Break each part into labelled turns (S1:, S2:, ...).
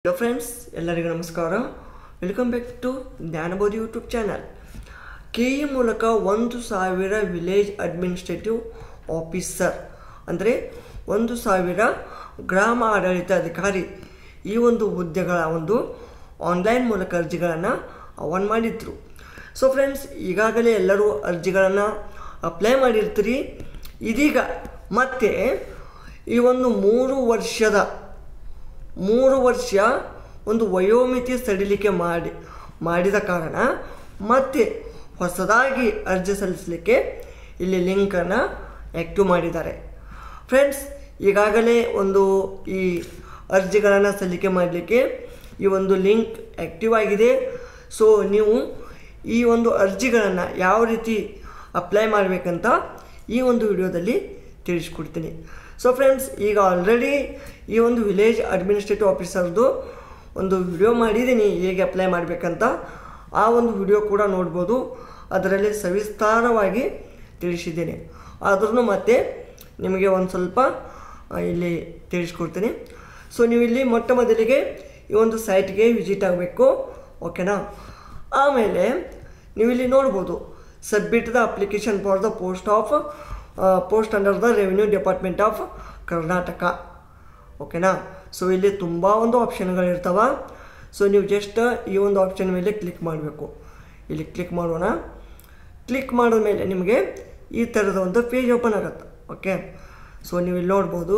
S1: hello friends ಎಲ್ಲರಿಗೂ ನಮಸ್ಕಾರ welcome back to Jnanabodhi YouTube channel K E ಮೂಲಕ ಒಂದು ಸಾವಿರ ವಿಲೇಜ್ ಅಡ್ಮಿನಿಸ್ಟ್ರೇಟಿವ್ ಆಫೀಸರ್ ಅಂದರೆ ಒಂದು ಸಾವಿರ ಗ್ರಾಮ ಆಡಳಿತ ಅಧಿಕಾರಿ ಈ ಒಂದು ಹುದ್ದೆಗಳ ಒಂದು ಆನ್ಲೈನ್ ಮೂಲಕ ಅರ್ಜಿಗಳನ್ನು ಆಹ್ವಾನ ಮಾಡಿದ್ರು ಸೊ ಫ್ರೆಂಡ್ಸ್ ಈಗಾಗಲೇ ಎಲ್ಲರೂ ಅರ್ಜಿಗಳನ್ನು ಅಪ್ಲೈ ಮಾಡಿರ್ತೀರಿ ಇದೀಗ ಮತ್ತೆ ಈ ಒಂದು ಮೂರು ವರ್ಷದ ಮೂರು ವರ್ಷ ಒಂದು ವಯೋಮಿತಿ ಸಡಿಲಿಕೆ ಮಾಡಿ ಮಾಡಿದ ಕಾರಣ ಮತ್ತೆ ಹೊಸದಾಗಿ ಅರ್ಜಿ ಸಲ್ಲಿಸಲಿಕ್ಕೆ ಇಲ್ಲಿ ಲಿಂಕನ್ನು ಆ್ಯಕ್ಟಿವ್ ಮಾಡಿದ್ದಾರೆ ಫ್ರೆಂಡ್ಸ್ ಈಗಾಗಲೇ ಒಂದು ಈ ಅರ್ಜಿಗಳನ್ನು ಸಲ್ಲಿಕೆ ಮಾಡಲಿಕ್ಕೆ ಈ ಒಂದು ಲಿಂಕ್ ಆ್ಯಕ್ಟಿವ್ ಆಗಿದೆ ಸೊ ನೀವು ಈ ಒಂದು ಅರ್ಜಿಗಳನ್ನು ಯಾವ ರೀತಿ ಅಪ್ಲೈ ಮಾಡಬೇಕಂತ ಈ ಒಂದು ವಿಡಿಯೋದಲ್ಲಿ ತಿಳಿಸ್ಕೊಡ್ತೀನಿ ಸೊ ಫ್ರೆಂಡ್ಸ್ ಈಗ ಆಲ್ರೆಡಿ ಈ ಒಂದು ವಿಲೇಜ್ ಅಡ್ಮಿನಿಸ್ಟ್ರೇಟಿವ್ ಆಫೀಸರ್ದು ಒಂದು ವಿಡಿಯೋ ಮಾಡಿದ್ದೀನಿ ಹೇಗೆ ಅಪ್ಲೈ ಮಾಡಬೇಕಂತ ಆ ಒಂದು ವಿಡಿಯೋ ಕೂಡ ನೋಡ್ಬೋದು ಅದರಲ್ಲಿ ಸವಿಸ್ತಾರವಾಗಿ ತಿಳಿಸಿದ್ದೇನೆ ಆದ್ರೂ ಮತ್ತೆ ನಿಮಗೆ ಒಂದು ಸ್ವಲ್ಪ ಆ, ಇಲ್ಲಿ ತಿಳಿಸ್ಕೊಡ್ತೀನಿ ಸೊ ನೀವು ಇಲ್ಲಿ ಮೊಟ್ಟ ಮೊದಲಿಗೆ ಈ ಒಂದು ಸೈಟ್ಗೆ ವಿಸಿಟ್ ಆಗಬೇಕು ಓಕೆನಾ ಆಮೇಲೆ ನೀವು ಇಲ್ಲಿ ನೋಡ್ಬೋದು submit the application for the post of post under the revenue department of Karnataka ಓಕೆನಾ ಸೊ ಇಲ್ಲಿ ತುಂಬ ಒಂದು ಆಪ್ಷನ್ಗಳಿರ್ತಾವ ಸೊ ನೀವು ಜಸ್ಟ್ ಈ ಒಂದು ಆಪ್ಷನ್ ಮೇಲೆ ಕ್ಲಿಕ್ ಮಾಡಬೇಕು ಇಲ್ಲಿ ಕ್ಲಿಕ್ ಮಾಡೋಣ ಕ್ಲಿಕ್ ಮಾಡಿದ ಮೇಲೆ ನಿಮಗೆ ಈ ಥರದ ಒಂದು ಪೇಜ್ ಓಪನ್ ಆಗುತ್ತೆ ಓಕೆ ಸೊ ನೀವು ಇಲ್ಲಿ ನೋಡ್ಬೋದು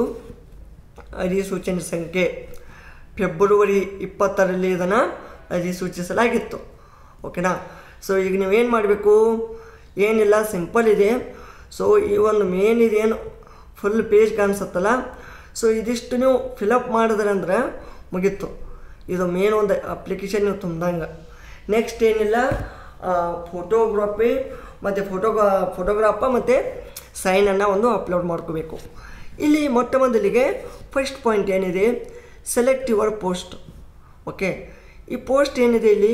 S1: ಅಧಿಸೂಚನೆ ಸಂಖ್ಯೆ ಫೆಬ್ರವರಿ ಇಪ್ಪತ್ತರಲ್ಲಿ ಇದನ್ನು ಅಧಿಸೂಚಿಸಲಾಗಿತ್ತು ಓಕೆನಾ ಸೊ ಈಗ ನೀವೇನು ಮಾಡಬೇಕು ಏನಿಲ್ಲ ಸಿಂಪಲ್ ಇದೆ ಸೊ ಈ ಒಂದು ಮೇನ್ ಇದೇನು ಫುಲ್ ಪೇಜ್ ಕಾಣಿಸುತ್ತಲ್ಲ ಸೊ ಇದಿಷ್ಟು ನೀವು ಫಿಲಪ್ ಮಾಡಿದ್ರೆ ಅಂದ್ರೆ ಮುಗೀತು ಇದು ಮೇನ್ ಒಂದು ಅಪ್ಲಿಕೇಶನ್ ನೀವು ತುಂಬ್ದಂಗೆ ನೆಕ್ಸ್ಟ್ ಏನಿಲ್ಲ ಫೋಟೋಗ್ರಾಫಿ ಮತ್ತು ಫೋಟೋಗ್ರಾ ಫೋಟೋಗ್ರಾಫ ಮತ್ತು ಸೈನನ್ನು ಒಂದು ಅಪ್ಲೋಡ್ ಮಾಡ್ಕೋಬೇಕು ಇಲ್ಲಿ ಮೊಟ್ಟ ಮೊದಲಿಗೆ ಫಸ್ಟ್ ಪಾಯಿಂಟ್ ಏನಿದೆ ಸೆಲೆಕ್ಟ್ ಯುವರ್ ಪೋಸ್ಟ್ ಓಕೆ ಈ ಪೋಸ್ಟ್ ಏನಿದೆ ಇಲ್ಲಿ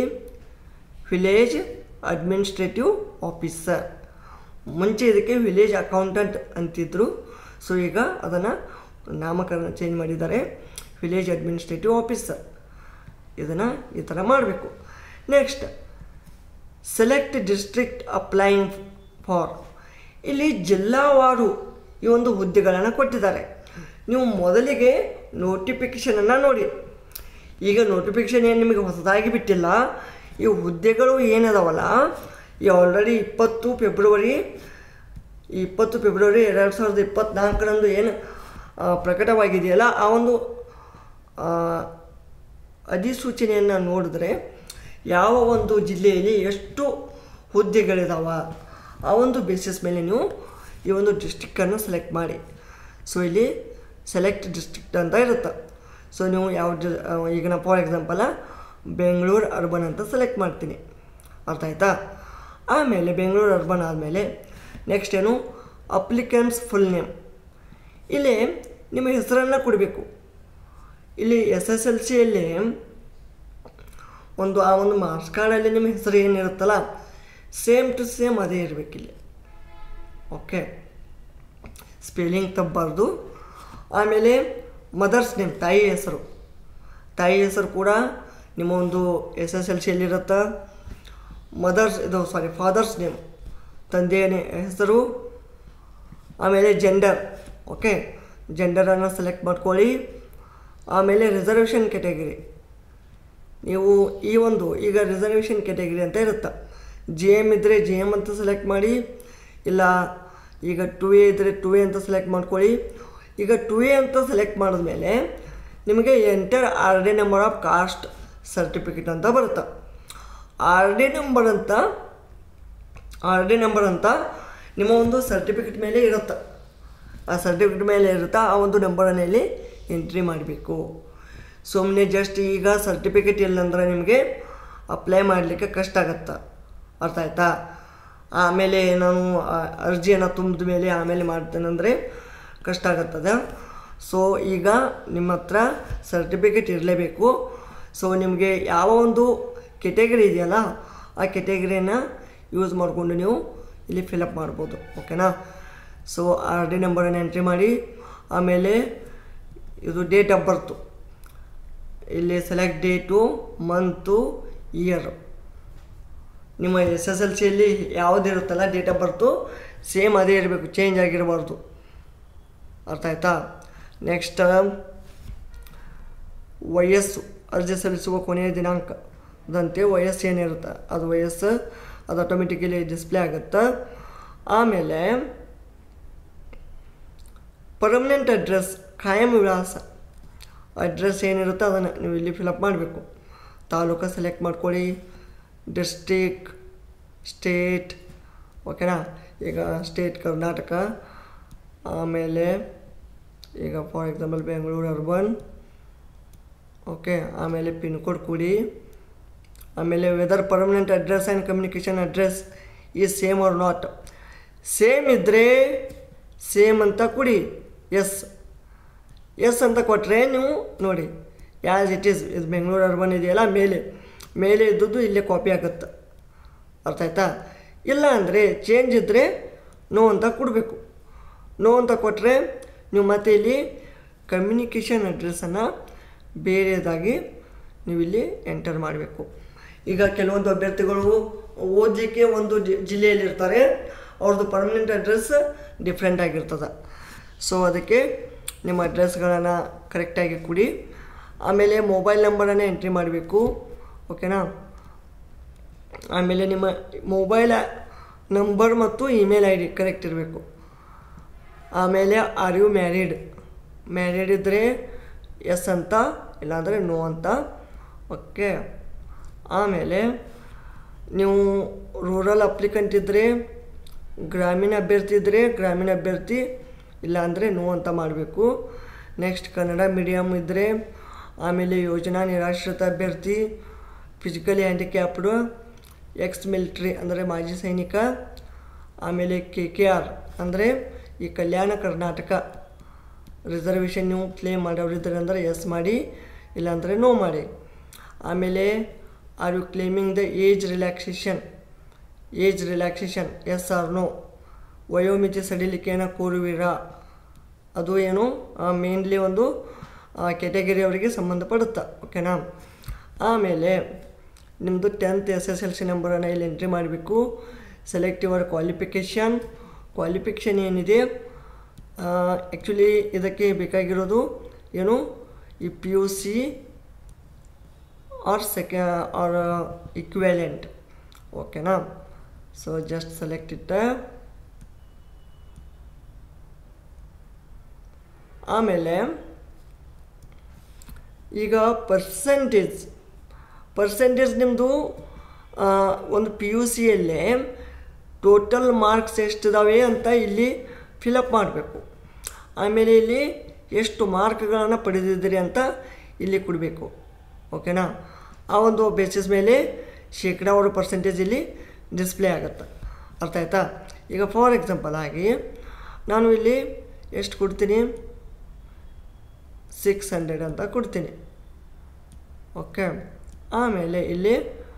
S1: ವಿಲೇಜ್ ಅಡ್ಮಿನಿಸ್ಟ್ರೇಟಿವ್ ಆಫೀಸರ್ ಮುಂಚೆ ಇದಕ್ಕೆ ವಿಲೇಜ್ ಅಕೌಂಟೆಂಟ್ ಅಂತಿದ್ರು ಸೊ ಈಗ ಅದನ್ನು ನಾಮಕರಣ ಚೇಂಜ್ ಮಾಡಿದ್ದಾರೆ ವಿಲೇಜ್ ಅಡ್ಮಿನಿಸ್ಟ್ರೇಟಿವ್ ಆಫೀಸರ್ ಇದನ್ನು ಈ ಥರ ಮಾಡಬೇಕು next select district applying for ಇಲ್ಲಿ ಜಿಲ್ಲಾವಾರು ಈ ಒಂದು ಹುದ್ದೆಗಳನ್ನು ಕೊಟ್ಟಿದ್ದಾರೆ ನೀವು ಮೊದಲಿಗೆ ನೋಟಿಫಿಕೇಷನನ್ನು ನೋಡಿ ಈಗ ನೋಟಿಫಿಕೇಷನ್ ಏನು ನಿಮಗೆ ಹೊಸದಾಗಿ ಬಿಟ್ಟಿಲ್ಲ ಈ ಹುದ್ದೆಗಳು ಏನದಾವಲ್ಲ ಈ ಆಲ್ರೆಡಿ ಇಪ್ಪತ್ತು ಫೆಬ್ರವರಿ ಈ ಇಪ್ಪತ್ತು ಫೆಬ್ರವರಿ ಎರಡು ಸಾವಿರದ ಇಪ್ಪತ್ತ್ನಾಲ್ಕರಂದು ಏನು ಆ, ಪ್ರಕಟವಾಗಿದೆಯಲ್ಲ ಆ ಒಂದು ಆ, ಅಧಿಸೂಚನೆಯನ್ನು ನೋಡಿದ್ರೆ ಯಾವ ಒಂದು ಜಿಲ್ಲೆಯಲ್ಲಿ ಎಷ್ಟು ಹುದ್ದೆಗಳಿದಾವ ಆ ಒಂದು ಬೇಸಿಸ್ ಮೇಲೆ ನೀವು ಈ ಒಂದು ಡಿಸ್ಟ್ರಿಕ್ಟನ್ನು ಸೆಲೆಕ್ಟ್ ಮಾಡಿ ಸೊ ಇಲ್ಲಿ ಸೆಲೆಕ್ಟ್ ಡಿಸ್ಟ್ರಿಕ್ಟ್ ಅಂತ ಇರುತ್ತೆ ಸೊ ನೀವು ಯಾವ ಡಿ ಆ, ಈಗ ನಾ ಫಾರ್ ಎಕ್ಸಾಂಪಲ ಬೆಂಗಳೂರು ಅರ್ಬನ್ ಅಂತ ಸೆಲೆಕ್ಟ್ ಮಾಡ್ತೀನಿ ಅರ್ಥ ಆಯ್ತಾ ಆಮೇಲೆ ಬೆಂಗಳೂರು ಅರ್ಬನ್ ಆದಮೇಲೆ ನೆಕ್ಸ್ಟ್ ಏನು ಅಪ್ಲಿಕೆಂಟ್ಸ್ ಫುಲ್ ನೇಮ್ ಇಲ್ಲಿ ನಿಮ್ಮ ಹೆಸರನ್ನು ಕೊಡಬೇಕು ಇಲ್ಲಿ ಎಸ್ ಎಸ್ ಎಲ್ ಸಿಯಲ್ಲಿ ಒಂದು ಆ ಒಂದು ಮಾರ್ಕ್ಸ್ ಕಾರ್ಡಲ್ಲಿ ನಿಮ್ಮ ಹೆಸರು ಏನಿರುತ್ತಲ್ಲ ಸೇಮ್ ಟು ಸೇಮ್ ಅದೇ ಇರಬೇಕಿಲ್ಲಿ ಓಕೆ ಸ್ಪೆಲ್ಲಿಂಗ್ ತಪ್ಪಬಾರ್ದು ಆಮೇಲೆ ಮದರ್ಸ್ ನೇಮ್ ತಾಯಿ ಹೆಸರು ತಾಯಿ ಹೆಸರು ಕೂಡ ನಿಮ್ಮ ಒಂದು ಎಸ್ ಎಸ್ ಎಲ್ ಸಿಯಲ್ಲಿರುತ್ತೆ ಮದರ್ಸ್ ಇದು ಸಾರಿ ಫಾದರ್ಸ್ ನೇಮ್ ತಂದೆಯ ನೆ- ಹೆಸರು ಆಮೇಲೆ ಜೆಂಡರ್ ಓಕೆ ಜೆಂಡರನ್ನು ಸೆಲೆಕ್ಟ್ ಮಾಡ್ಕೊಳ್ಳಿ ಆಮೇಲೆ ರಿಸರ್ವೇಷನ್ ಕೆಟಗರಿ ನೀವು ಈ ಒಂದು ಈಗ ರಿಸರ್ವೇಷನ್ ಕೆಟಗರಿ ಅಂತ ಇರುತ್ತೆ ಜಿ ಎಮ್ ಇದ್ದರೆ ಜಿ ಎಮ್ ಅಂತ ಸೆಲೆಕ್ಟ್ ಮಾಡಿ ಇಲ್ಲ ಈಗ ಟು ಎ ಇದ್ದರೆ ಟು ಎ ಅಂತ ಸೆಲೆಕ್ಟ್ ಮಾಡ್ಕೊಳ್ಳಿ ಈಗ ಟು ಎ ಅಂತ ಸೆಲೆಕ್ಟ್ ಮಾಡಿದ್ಮೇಲೆ ನಿಮಗೆ enter R D number of caste certificate ಅಂತ ಬರುತ್ತೆ ಆರ್ ಡಿ ನಂಬರ್ ಅಂತ ಆರ್ ಡಿ ನಂಬರ್ ಅಂತ ನಿಮ್ಮ ಒಂದು ಸರ್ಟಿಫಿಕೇಟ್ ಮೇಲೆ ಇರುತ್ತೆ ಆ ಸರ್ಟಿಫಿಕೇಟ್ ಮೇಲೆ ಇರುತ್ತಾ ಆ ಒಂದು ನಂಬರನ್ನು ಇಲ್ಲಿ ಎಂಟ್ರಿ ಮಾಡಬೇಕು ಸುಮ್ಮನೆ ಜಸ್ಟ್ ಈಗ ಸರ್ಟಿಫಿಕೇಟ್ ಇಲ್ಲಂದ್ರೆ ನಿಮಗೆ ಅಪ್ಲೈ ಮಾಡಲಿಕ್ಕೆ ಕಷ್ಟ ಆಗತ್ತೆ ಅರ್ಥ ಆಯ್ತಾ ಆಮೇಲೆ ನಾನು ಆ ಅರ್ಜಿಯನ್ನು ತುಂಬಿದ ಮೇಲೆ ಆಮೇಲೆ ಮಾಡ್ತೇನೆಂದರೆ ಕಷ್ಟ ಆಗತ್ತದ ಸೊ ಈಗ ನಿಮ್ಮ ಹತ್ರ ಸರ್ಟಿಫಿಕೇಟ್ ಇರಲೇಬೇಕು ಸೊ ನಿಮಗೆ ಯಾವ ಒಂದು ಕೆಟಗರಿ ಇದೆಯಲ್ಲ ಆ ಕೆಟಗರಿನ ಯೂಸ್ ಮಾಡಿಕೊಂಡು ನೀವು ಇಲ್ಲಿ ಫಿಲಪ್ ಮಾಡ್ಬೋದು ಓಕೆನಾ ಸೊ ಆರ್ ಡಿ ನಂಬರನ್ನು ಎಂಟ್ರಿ ಮಾಡಿ ಆಮೇಲೆ ಇದು ಡೇಟ್ ಆಫ್ ಬರ್ತು ಇಲ್ಲಿ ಸೆಲೆಕ್ಟ್ ಡೇಟು ಮಂತು ಇಯರು ನಿಮ್ಮ ಎಸ್ ಎಸ್ ಎಲ್ ಸಿಯಲ್ಲಿ ಯಾವುದಿರುತ್ತಲ್ಲ ಡೇಟ್ ಆಫ್ ಬರ್ತು ಸೇಮ್ ಅದೇ ಇರಬೇಕು ಚೇಂಜ್ ಆಗಿರಬಾರ್ದು ಅರ್ಥ ಆಯ್ತಾ ನೆಕ್ಸ್ಟ್ ವಯಸ್ಸು ಅರ್ಜಿ ಸಲ್ಲಿಸುವ ಕೊನೆಯ ದಿನಾಂಕದಂತೆ ವಯಸ್ಸು ಏನಿರುತ್ತೆ ಅದು ವಯಸ್ಸು ಅದು ಆಟೋಮೆಟಿಕಲಿ ಡಿಸ್ಪ್ಲೇ ಆಗುತ್ತೆ ಆಮೇಲೆ ಪರ್ಮನೆಂಟ್ ಅಡ್ರೆಸ್ ಖಾಯಂ ವಿಳಾಸ ಅಡ್ರೆಸ್ ಏನಿರುತ್ತೆ ಅದನ್ನು ನೀವು ಇಲ್ಲಿ ಫಿಲಪ್ ಮಾಡಬೇಕು ತಾಲೂಕು ಸೆಲೆಕ್ಟ್ ಮಾಡ್ಕೊಳ್ಳಿ ಡಿಸ್ಟಿಕ್ ಸ್ಟೇಟ್ ಓಕೆನಾ ಈಗ ಸ್ಟೇಟ್ ಕರ್ನಾಟಕ ಆಮೇಲೆ ಈಗ for example Bengaluru urban okay ಆಮೇಲೆ ಪಿನ್ ಕೋಡ್ ಕೊಡಿ ಆಮೇಲೆ whether permanent address and communication address ಈ ಸೇಮ್ ಆರ್ ನಾಟ್ ಸೇಮ್ ಇದ್ದರೆ ಸೇಮ್ ಅಂತ ಕೊಡಿ ಎಸ್ ಎಸ್ ಅಂತ ಕೊಟ್ಟರೆ ನೀವು ನೋಡಿ ಯಾಸ್ ಇಟ್ ಈಸ್ ಇದು ಬೆಂಗಳೂರು ಅರ್ಬನ್ ಇದೆಯಲ್ಲ ಮೇಲೆ ಮೇಲೆ ಇದ್ದದ್ದು ಇಲ್ಲೇ ಕಾಪಿ ಆಗುತ್ತೆ ಅರ್ಥ ಆಯ್ತಾ ಇಲ್ಲ ಅಂದರೆ ಚೇಂಜ್ ಇದ್ದರೆ ನೋ ಅಂತ ಕೊಡಬೇಕು ನೋ ಅಂತ ಕೊಟ್ಟರೆ ನೀವು ಮತ್ತೆ ಇಲ್ಲಿ ಕಮ್ಯುನಿಕೇಷನ್ ಅಡ್ರೆಸ್ಸನ್ನು ಬೇರೆದಾಗಿ ನೀವು ಇಲ್ಲಿ ಎಂಟರ್ ಮಾಡಬೇಕು ಈಗ ಕೆಲವೊಂದು ಅಭ್ಯರ್ಥಿಗಳು ಓದಲಿಕ್ಕೆ ಒಂದು ಜಿ- ಜಿಲ್ಲೆಯಲ್ಲಿರ್ತಾರೆ ಅವ್ರದ್ದು ಪರ್ಮನೆಂಟ್ ಅಡ್ರೆಸ್ ಡಿಫ್ರೆಂಟ್ ಆಗಿರ್ತದೆ ಸೊ ಅದಕ್ಕೆ ನಿಮ್ಮ ಅಡ್ರೆಸ್ಗಳನ್ನು ಕರೆಕ್ಟಾಗಿ ಕೊಡಿ ಆಮೇಲೆ ಮೊಬೈಲ್ ನಂಬರನ್ನು ಎಂಟ್ರಿ ಮಾಡಬೇಕು ಓಕೆನಾ ಆಮೇಲೆ ನಿಮ್ಮ ಮೊಬೈಲ್ ನಂಬರ್ ಮತ್ತು ಇಮೇಲ್ ಐ ಡಿ ಕರೆಕ್ಟ್ ಇರಬೇಕು ಆಮೇಲೆ ಆರ್ ಯು ಮ್ಯಾರಿಡ್ ಮ್ಯಾರಿಡ್ ಇದ್ದರೆ ಎಸ್ ಅಂತ ಇಲ್ಲಾಂದರೆ ನೋ ಅಂತ ಓಕೆ ಆಮೇಲೆ ನೀವು ರೂರಲ್ ಅಪ್ಲಿಕೆಂಟ್ ಇದ್ದರೆ ಗ್ರಾಮೀಣ ಅಭ್ಯರ್ಥಿ ಇದ್ದರೆ ಗ್ರಾಮೀಣ ಅಭ್ಯರ್ಥಿ ಇಲ್ಲಾಂದರೆ ನೋ ಅಂತ ಮಾಡಬೇಕು ನೆಕ್ಸ್ಟ್ ಕನ್ನಡ ಮೀಡಿಯಮ್ ಇದ್ದರೆ ಆಮೇಲೆ ಯೋಜನಾ ನಿರಾಶ್ರಿತ ಅಭ್ಯರ್ಥಿ ಫಿಸಿಕಲಿ ಹ್ಯಾಂಡಿಕ್ಯಾಪ್ಡು ಎಕ್ಸ್ ಮಿಲಿಟ್ರಿ ಅಂದರೆ ಮಾಜಿ ಸೈನಿಕ ಆಮೇಲೆ ಕೆ ಕೆ ಆರ್ ಅಂದರೆ ಈ ಕಲ್ಯಾಣ ಕರ್ನಾಟಕ ರಿಸರ್ವೇಷನ್ ನೀವು ಕ್ಲೇಮ್ ಮಾಡೋರಿದ್ದಾರೆ ಅಂದರೆ ಎಸ್ ಮಾಡಿ ಇಲ್ಲಾಂದರೆ ನೋ ಮಾಡಿ ಆಮೇಲೆ are you claiming the age relaxation age relaxation yes or no ವಯೋಮಿತಿ ಸಡಿಲಿಕೆಯನ್ನು ಕೋರುವಿರಾ ಅದು ಏನು ಮೇನ್ಲಿ ಒಂದು ಕೆಟಗರಿ ಅವರಿಗೆ ಸಂಬಂಧಪಡುತ್ತೆ ಓಕೆನಾ ಆಮೇಲೆ ನಿಮ್ಮದು tenth S S L C ನಂಬರನ್ನು ಇಲ್ಲಿ ಎಂಟ್ರಿ ಮಾಡಬೇಕು ಸೆಲೆಕ್ಟ್ ಯುವರ್ ಕ್ವಾಲಿಫಿಕೇಷನ್ ಕ್ವಾಲಿಫಿಕೇಷನ್ ಏನಿದೆ ಆ್ಯಕ್ಚುಲಿ ಇದಕ್ಕೆ ಬೇಕಾಗಿರೋದು ಏನು ಈ ಪಿ ಯು ಸಿ ಆರ್ ಸೆಕೆ ಆರ್ ಇಕ್ವ್ಯಾಲೆಂಟ್ ಓಕೆನಾ ಸೊ ಜಸ್ಟ್ ಸೆಲೆಕ್ಟ್ ಇಟ್ಟ ಆಮೇಲೆ ಈಗ ಪರ್ಸೆಂಟೇಜ್ ಪರ್ಸೆಂಟೇಜ್ ನಿಮ್ಮದು ಒಂದು ಪಿ ಯು ಸಿಯಲ್ಲೇ ಟೋಟಲ್ ಮಾರ್ಕ್ಸ್ ಎಷ್ಟಿದಾವೆ ಅಂತ ಇಲ್ಲಿ ಫಿಲಪ್ ಮಾಡಬೇಕು ಆಮೇಲೆ ಇಲ್ಲಿ ಎಷ್ಟು ಮಾರ್ಕ್ಗಳನ್ನು ಪಡೆದಿದ್ದೀರಿ ಅಂತ ಇಲ್ಲಿ ಕೊಡಬೇಕು ಓಕೆನಾ ಆ ಒಂದು ಬೇಸಿಸ್ ಮೇಲೆ ಶೇಕಡಾವಾರು ಪರ್ಸೆಂಟೇಜ್ ಇಲ್ಲಿ ಡಿಸ್ಪ್ಲೇ ಆಗುತ್ತೆ ಅರ್ಥ ಆಯ್ತಾ ಈಗ ಫಾರ್ ಎಕ್ಸಾಂಪಲ್ ಆಗಿ ನಾನು ಇಲ್ಲಿ ಎಷ್ಟು ಕೊಡ್ತೀನಿ ಸಿಕ್ಸ್ ಹಂಡ್ರೆಡ್ ಅಂತ ಕೊಡ್ತೀನಿ ಓಕೆ ಆಮೇಲೆ ಇಲ್ಲಿ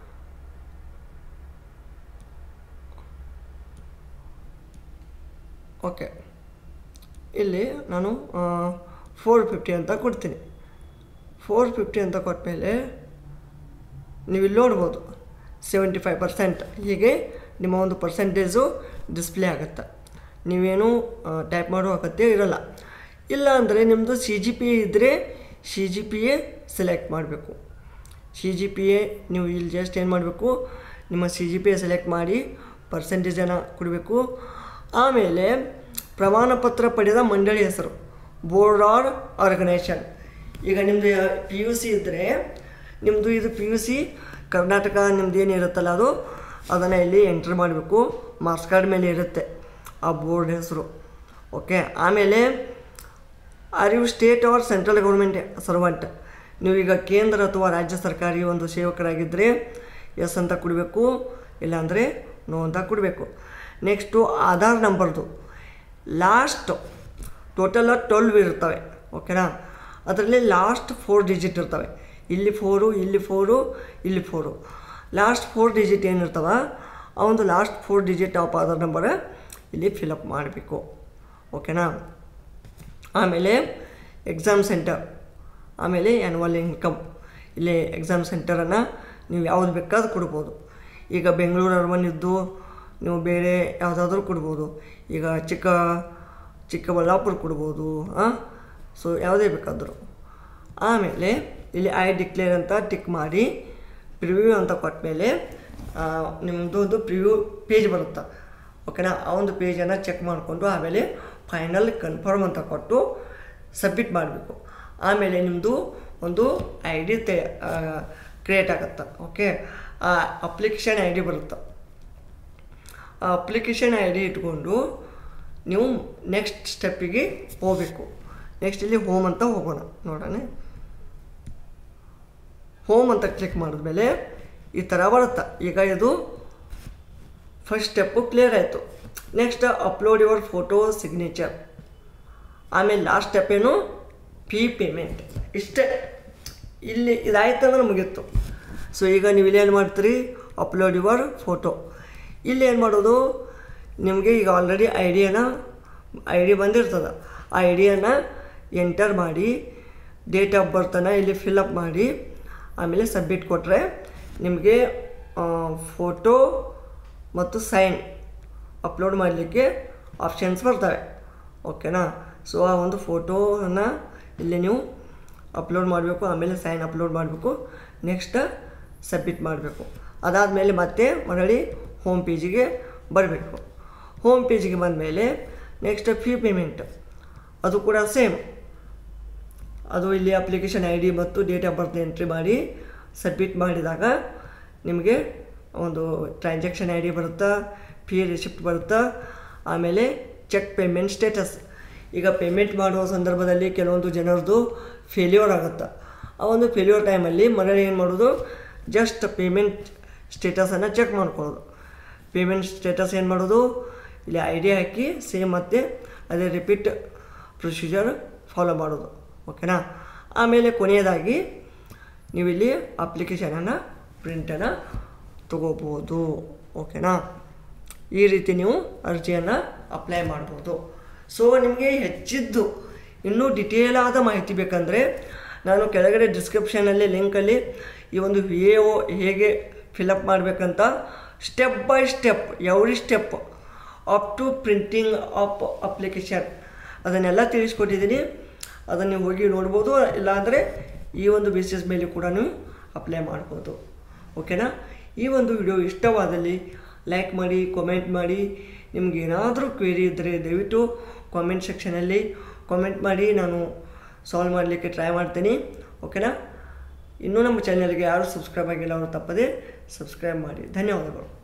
S1: ಓಕೆ ಇಲ್ಲಿ ನಾನು ಫೋರ್ ಫಿಫ್ಟಿ ಅಂತ ಕೊಡ್ತೀನಿ ಫೋರ್ ಫಿಫ್ಟಿ ಅಂತ ಕೊಟ್ಟಮೇಲೆ ನೀವು ಇಲ್ಲಿ ನೋಡ್ಬೋದು ಸೆವೆಂಟಿ ಫೈವ್ ಪರ್ಸೆಂಟ್ ಹೀಗೆ ನಿಮ್ಮ ಒಂದು ಪರ್ಸೆಂಟೇಜು ಡಿಸ್ಪ್ಲೇ ಆಗುತ್ತೆ ನೀವೇನು ಟೈಪ್ ಮಾಡೋ ಅಗತ್ಯ ಇರಲ್ಲ ಇಲ್ಲ ಅಂದರೆ ನಿಮ್ಮದು ಸಿ ಜಿ ಪಿ ಎ ಇದ್ದರೆ C G P A select ಮಾಡಬೇಕು ಸಿ ಜಿ ಪಿ ಎ ನೀವು ಇಲ್ಲಿ ಜಸ್ಟ್ ಏನು ಮಾಡಬೇಕು ನಿಮ್ಮ C G P A select ಮಾಡಿ ಪರ್ಸೆಂಟೇಜನ್ನು ಕೊಡಬೇಕು ಆಮೇಲೆ ಪ್ರಮಾಣ ಪತ್ರ ಪಡೆದ ಮಂಡಳಿ ಹೆಸರು ಬೋರ್ಡ್ ಆರ್ ಆರ್ಗನೈಸೇಷನ್ ಈಗ ನಿಮ್ಮದು ಪಿ ಯು ಸಿ ಇದ್ದರೆ ನಿಮ್ಮದು ಇದು ಪಿ ಯು ಸಿ ಕರ್ನಾಟಕ ನಿಮ್ದು ಏನಿರುತ್ತಲ್ಲ ಅದು ಅದನ್ನು ಇಲ್ಲಿ ಎಂಟ್ರ್ ಮಾಡಬೇಕು ಮಾರ್ಕ್ಸ್ ಕಾರ್ಡ್ ಮೇಲೆ ಇರುತ್ತೆ ಆ ಬೋರ್ಡ್ ಹೆಸರು ಓಕೆ ಆಮೇಲೆ are you state or central government servant ನೀವೀಗ ಕೇಂದ್ರ ಅಥವಾ ರಾಜ್ಯ ಸರ್ಕಾರಿ ಒಂದು ಸೇವಕರಾಗಿದ್ದರೆ ಎಸ್ ಅಂತ ಕೊಡಬೇಕು ಇಲ್ಲಾಂದರೆ ನೋ ಅಂತ ಕೊಡಬೇಕು ನೆಕ್ಸ್ಟು ಆಧಾರ್ ನಂಬರ್ದು ಲಾಸ್ಟ್ ಟೋಟಲ್ ಟ್ವೆಲ್ವ್ ಇರ್ತವೆ ಓಕೆನಾ ಅದರಲ್ಲಿ ಲಾಸ್ಟ್ ಫೋರ್ ಡಿಜಿಟ್ ಇರ್ತವೆ ಇಲ್ಲಿ ಫೋರು ಇಲ್ಲಿ ಫೋರು ಇಲ್ಲಿ ಫೋರು ಲಾಸ್ಟ್ ಫೋರ್ ಡಿಜಿಟ್ ಏನಿರ್ತವೆ ಆ ಒಂದು last four digit of Aadhaar number ಇಲ್ಲಿ ಫಿಲಪ್ ಮಾಡಬೇಕು ಓಕೆನಾ ಆಮೇಲೆ ಎಕ್ಸಾಮ್ ಸೆಂಟರ್ ಆಮೇಲೆ ಆ್ಯನ್ಯುವಲ್ ಇನ್ಕಮ್ ಇಲ್ಲಿ ಎಕ್ಸಾಮ್ ಸೆಂಟರನ್ನು ನೀವು ಯಾವ್ದು ಬೇಕಾದ್ರೂ ಕೊಡ್ಬೋದು ಈಗ ಬೆಂಗಳೂರು ಅರಮನಿದ್ದು ನೀವು ಬೇರೆ ಯಾವುದಾದ್ರೂ ಕೊಡ್ಬೋದು ಈಗ ಚಿಕ್ಕ ಚಿಕ್ಕಬಳ್ಳಾಪುರ ಕೊಡ್ಬೋದು ಹಾಂ ಸೊ ಯಾವುದೇ ಬೇಕಾದರೂ ಆಮೇಲೆ ಇಲ್ಲಿ ಐ ಡಿಕ್ಲೇರ್ ಅಂತ ಟಿಕ್ ಮಾಡಿ ಪ್ರಿವ್ಯೂ ಅಂತ ಕೊಟ್ಟಮೇಲೆ ನಿಮ್ಮದು ಒಂದು ಪ್ರಿವ್ಯೂ ಪೇಜ್ ಬರುತ್ತೆ ಓಕೆನಾ ಆ ಒಂದು ಪೇಜನ್ನು ಚೆಕ್ ಮಾಡಿಕೊಂಡು ಆಮೇಲೆ ಫೈನಲ್ ಕನ್ಫರ್ಮ್ ಅಂತ ಕೊಟ್ಟು ಸಬ್ಮಿಟ್ ಮಾಡಬೇಕು ಆಮೇಲೆ ನಿಮ್ಮದು ಒಂದು ಐ ಡಿ ತೆ ಕ್ರಿಯೇಟ್ ಆಗುತ್ತೆ ಓಕೆ ಆ ಅಪ್ಲಿಕೇಶನ್ ಐ ಡಿ ಬರುತ್ತೆ ಆ ಅಪ್ಲಿಕೇಶನ್ ಐ ಡಿ ಇಟ್ಕೊಂಡು ನೀವು ನೆಕ್ಸ್ಟ್ ಸ್ಟೆಪ್ಪಿಗೆ ಹೋಗಬೇಕು ನೆಕ್ಸ್ಟ್ ಇಲ್ಲಿ ಹೋಮ್ ಅಂತ ಹೋಗೋಣ ನೋಡೋಣ ಹೋಮ್ ಅಂತ ಕ್ಲಿಕ್ ಮಾಡಿದ್ಮೇಲೆ ಈ ಥರ ಬರುತ್ತೆ ಈಗ ಇದು ಫಸ್ಟ್ ಸ್ಟೆಪ್ಪು ಕ್ಲಿಯರ್ ಆಯಿತು next upload your photo signature ಆಮೇಲೆ ಲಾಸ್ಟ್ ಸ್ಟೆಪ್ ಏನು ಫೀ ಪೇಮೆಂಟ್ ಇಷ್ಟೇ ಇಲ್ಲಿ ಇದಾಯ್ತು ಅಂದ್ರೆ ಮುಗೀತು ಸೊ ಈಗ ನೀವು ಇಲ್ಲಿ ಏನು ಮಾಡ್ತೀರಿ ಅಪ್ಲೋಡ್ ಯುವರ್ ಫೋಟೋ ಇಲ್ಲಿ ಏನು ಮಾಡೋದು ನಿಮಗೆ ಈಗ ಆಲ್ರೆಡಿ ಐ ಡಿಯನ್ನು ಐ ಡಿ ಬಂದಿರ್ತದೆ ಆ ಐ ಡಿಯನ್ನು ಎಂಟರ್ ಮಾಡಿ ಡೇಟ್ ಆಫ್ ಬರ್ತನ್ನು ಇಲ್ಲಿ ಫಿಲಪ್ ಮಾಡಿ ಆಮೇಲೆ ಸಬ್ಮಿಟ್ ಕೊಟ್ಟರೆ ನಿಮಗೆ ಫೋಟೋ ಮತ್ತು ಸೈನ್ ಅಪ್ಲೋಡ್ ಮಾಡಲಿಕ್ಕೆ ಆಪ್ಷನ್ಸ್ ಬರ್ತವೆ ಓಕೆನಾ ಸೊ ಆ ಒಂದು ಫೋಟೋನ ಇಲ್ಲಿ ನೀವು ಅಪ್ಲೋಡ್ ಮಾಡಬೇಕು ಆಮೇಲೆ ಸೈನ್ ಅಪ್ಲೋಡ್ ಮಾಡಬೇಕು ನೆಕ್ಸ್ಟ್ ಸಬ್ಮಿಟ್ ಮಾಡಬೇಕು ಅದಾದಮೇಲೆ ಮತ್ತೆ ಮರಳಿ ಹೋಮ್ ಪೇಜಿಗೆ ಬರಬೇಕು ಹೋಮ್ ಪೇಜಿಗೆ ಬಂದಮೇಲೆ ನೆಕ್ಸ್ಟ್ ಫೀ ಪೇಮೆಂಟ್ ಅದು ಕೂಡ ಸೇಮ್ ಅದು ಇಲ್ಲಿ ಅಪ್ಲಿಕೇಶನ್ ಐ ಡಿ ಮತ್ತು ಡೇಟ್ ಆಫ್ ಬರ್ತ್ ಎಂಟ್ರಿ ಮಾಡಿ ಸಬ್ಮಿಟ್ ಮಾಡಿದಾಗ ನಿಮಗೆ ಒಂದು ಟ್ರಾನ್ಸಾಕ್ಷನ್ ಐ ಡಿ ಬರುತ್ತಾ ಫೀ ರಿಸಿಪ್ಟ್ ಬರುತ್ತಾ ಆಮೇಲೆ ಚೆಕ್ ಪೇಮೆಂಟ್ ಸ್ಟೇಟಸ್ ಈಗ ಪೇಮೆಂಟ್ ಮಾಡುವ ಸಂದರ್ಭದಲ್ಲಿ ಕೆಲವೊಂದು ಜನರದು ಫೇಲ್ಯೂರ್ ಆಗುತ್ತೆ ಆ ಒಂದು ಫೇಲ್ಯೂರ್ ಟೈಮಲ್ಲಿ ಮರಳಿ ಏನು ಮಾಡೋದು ಜಸ್ಟ್ ಪೇಮೆಂಟ್ ಸ್ಟೇಟಸನ್ನು ಚೆಕ್ ಮಾಡ್ಕೊಳ್ಳೋದು ಪೇಮೆಂಟ್ ಸ್ಟೇಟಸ್ ಏನು ಮಾಡೋದು ಇಲ್ಲಿ ಐ ಡಿ ಹಾಕಿ ಸೇಮ್ ಮತ್ತೆ ಅದೇ ರಿಪೀಟ್ ಪ್ರೊಸೀಜರ್ ಫಾಲೋ ಮಾಡೋದು ಓಕೆನಾ ಆಮೇಲೆ ಕೊನೆಯದಾಗಿ ನೀವು ಇಲ್ಲಿ ಅಪ್ಲಿಕೇಶನನ್ನು ಪ್ರಿಂಟನ್ನು ತಗೋಬೋದು ಓಕೆನಾ ಈ ರೀತಿ ನೀವು ಅರ್ಜಿಯನ್ನು ಅಪ್ಲೈ ಮಾಡ್ಬೋದು ಸೊ ನಿಮಗೆ ಹೆಚ್ಚಿದ್ದು ಇನ್ನೂ ಡಿಟೇಲ್ ಆದ ಮಾಹಿತಿ ಬೇಕಂದರೆ ನಾನು ಕೆಳಗಡೆ ಡಿಸ್ಕ್ರಿಪ್ಷನಲ್ಲಿ ಲಿಂಕಲ್ಲಿ ಈ ಒಂದು ವಿ ಎ ಒ ಹೇಗೆ ಫಿಲಪ್ ಮಾಡಬೇಕಂತ step by step every step up to printing of application ಅದನ್ನೆಲ್ಲ ತಿಳಿಸ್ಕೊಟ್ಟಿದ್ದೀನಿ ಅದನ್ನು ನೀವು ಹೋಗಿ ನೋಡ್ಬೋದು ಇಲ್ಲಾಂದರೆ ಈ ಒಂದು ಬೇಸಿಸ್ ಮೇಲೆ ಕೂಡ ನೀವು ಅಪ್ಲೈ ಮಾಡ್ಬೋದು ಓಕೆನಾ ಈ ಒಂದು ವಿಡಿಯೋ ಇಷ್ಟವಾದಲ್ಲಿ ಲೈಕ್ ಮಾಡಿ ಕಾಮೆಂಟ್ ಮಾಡಿ ನಿಮ್ಗೆ ಏನಾದರೂ ಕ್ವೇರಿ ಇದ್ದರೆ ದಯವಿಟ್ಟು ಕಾಮೆಂಟ್ ಸೆಕ್ಷನಲ್ಲಿ ಕಾಮೆಂಟ್ ಮಾಡಿ ನಾನು ಸಾಲ್ವ್ ಮಾಡಲಿಕ್ಕೆ ಟ್ರೈ ಮಾಡ್ತೀನಿ ಓಕೆನಾ ಇನ್ನೂ ನಮ್ಮ ಚಾನಲ್ಗೆ ಯಾರು ಸಬ್ಸ್ಕ್ರೈಬ್ ಆಗಿಲ್ಲ ಅವರು ತಪ್ಪದೆ ಸಬ್ಸ್ಕ್ರೈಬ್ ಮಾಡಿ ಧನ್ಯವಾದಗಳು